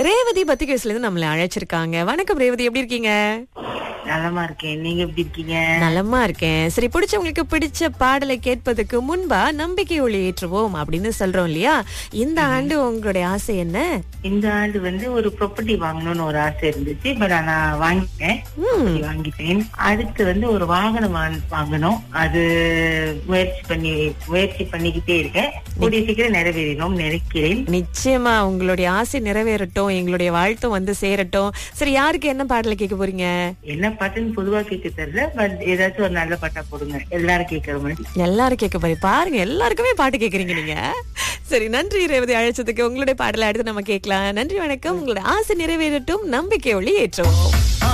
ரேவதி பத்திகேஸ்ல இருந்து நம்மள அழைச்சிருக்காங்க வணக்கம் ரேவதி எப்படி இருக்கீங்க நலமா இருக்கேன் நீங்க எப்படி இருக்கீங்க நலமா இருக்கேன் சரி பிடிச்சவங்களுக்கு பிடிச்ச பாடலை கேட்பதுக்கு முன்பா நம்பிக்கை ஒளி ஏற்றுவோம் அப்படின்னு சொல்றோம் இல்லையா இந்த ஆண்டு உங்களுடைய ஆசை என்ன இந்த ஆண்டு வந்து ஒரு ப்ராப்பர்ட்டி வாங்கணும்னு ஒரு ஆசை இருந்துச்சு பட் நான் வாங்கிட்டேன் property வாங்கிட்டேன் அடுத்து வந்து ஒரு வாகனம் வாங்க- வாங்கணும் அது முயற்சி பண்ணி முயற்சி பண்ணிக்கிட்டே இருக்கேன் கூடிய சீக்கிரம் நிறைவேறினோம் நினைக்கிறேன் நிச்சயமா உங்களுடைய ஆசை நிறைவேறட்டும் எங்களுடைய வாழ்த்தும் வந்து சேரட்டும் சரி யாருக்கு என்ன பாடலை கேட்க போறீங்க என்ன பாட்டுன்னு பொதுவா கேட்க தெரியல பட் ஏதாச்சும் ஒரு நல்ல பாட்டா போடுங்க எல்லாரும் கேட்கற மாதிரி எல்லாரும் கேட்க போறீங்க பாருங்க எல்லாருக்குமே பாட்டு கேக்குறீங்க நீங்க சரி நன்றி ரேவதி அழைச்சதுக்கு உங்களுடைய பாடலை அடுத்து நம்ம கேட்கலாம் நன்றி வணக்கம் உங்களுடைய ஆசை நிறைவேறட்டும் நம்பிக்கை ஒளி ஏற்றுவோம்